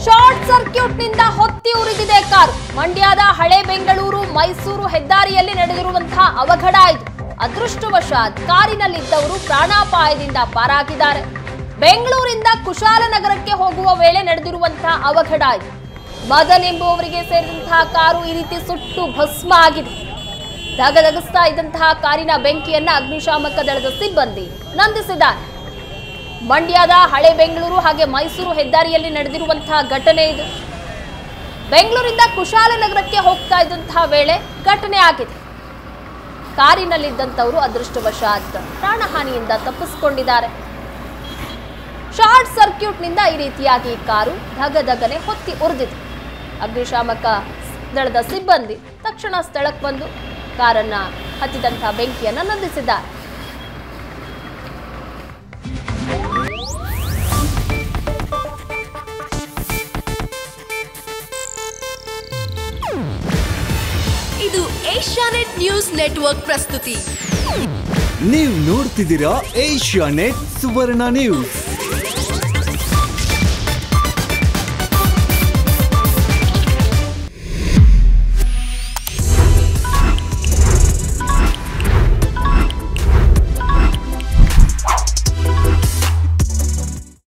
short ಸರ್ಕ್ಯೂಟ್ನಿಂದ ಹೊತ್ತಿ ಉರಿದಿದೆ car ಮಂಡ್ಯದ ಹಳೆ ಬೆಂಗಳೂರು ಮೈಸೂರು ಹೆದ್ದಾರಿಯಲ್ಲಿ ನಡೆದಿರುವಂತಹ ಅವಘಡ ಇದು ಅದೃಷ್ಟವಶಾತ್ ಕಾರಿನಲ್ಲಿದ್ದವರು ಪ್ರಾಣಾಪಾಯದಿಂದ ಪಾರಾಗಿದ್ದಾರೆ ಬೆಂಗಳೂರಿಂದ ಕುಶಾಲನಗರಕ್ಕೆ ಹೋಗುವ ವೇಳೆ ನಡೆದಿರುವಂತಹ ಅವಘಡ ಇದು ಮದನ್ ಎಂಬುವವರಿಗೆ ಸೇರಿದಂತಹ ಕಾರು ಈ ರೀತಿ ಸುಟ್ಟು ಭಸ್ಮ ಆಗಿದೆ ಧಗಧಗಿಸ್ತಾ ಇದ್ದಂತಹ ಕಾರಿನ ಬೆಂಕಿಯನ್ನ ಅಗ್ನಿಶಾಮಕ ದಳದ ಸಿಬ್ಬಂದಿ ನಂದಿಸಿದ್ದಾರೆ ಮಂಡ್ಯದ ಹಳೆ ಬೆಂಗಳೂರು ಹಾಗೆ ಮೈಸೂರು ಹೆದ್ದಾರಿಯಲ್ಲಿ ನಡೆದಿರುವಂತಹ ಘಟನೆ ಇದು ಬೆಂಗಳೂರಿಂದ ಕುಶಾಲನಗರಕ್ಕೆ ಹೋಗ್ತಾ ಇದ್ದಂತಹ ವೇಳೆ ಘಟನೆ ಆಗಿದೆ ಕಾರಿನಲ್ಲಿದ್ದಂಥವರು ಅದೃಷ್ಟವಶಾತ್ ಪ್ರಾಣಹಾನಿಯಿಂದ ತಪ್ಪಿಸಿಕೊಂಡಿದ್ದಾರೆ ಶಾರ್ಟ್ ಸರ್ಕ್ಯೂಟ್ನಿಂದ ಈ ರೀತಿಯಾಗಿ ಕಾರು ಧಗಧಗನೆ ಹೊತ್ತಿ ಉರಿದಿದೆ ಅಗ್ನಿಶಾಮಕ ದಳದ ಸಿಬ್ಬಂದಿ ತಕ್ಷಣ ಸ್ಥಳಕ್ಕೆ ಬಂದು ಕಾರನ್ನ ಹತ್ತಿದಂತಹ ಬೆಂಕಿಯನ್ನ ನಂದಿಸಿದ್ದಾರೆ ಇದು ಏಷ್ಯಾನೆಟ್ ನ್ಯೂಸ್ ನೆಟ್ವರ್ಕ್ ಪ್ರಸ್ತುತಿ ನೀವು ನೋಡ್ತಿದ್ದೀರಾ ಏಷ್ಯಾ ನೆಟ್ ಸುವರ್ಣ ನ್ಯೂಸ್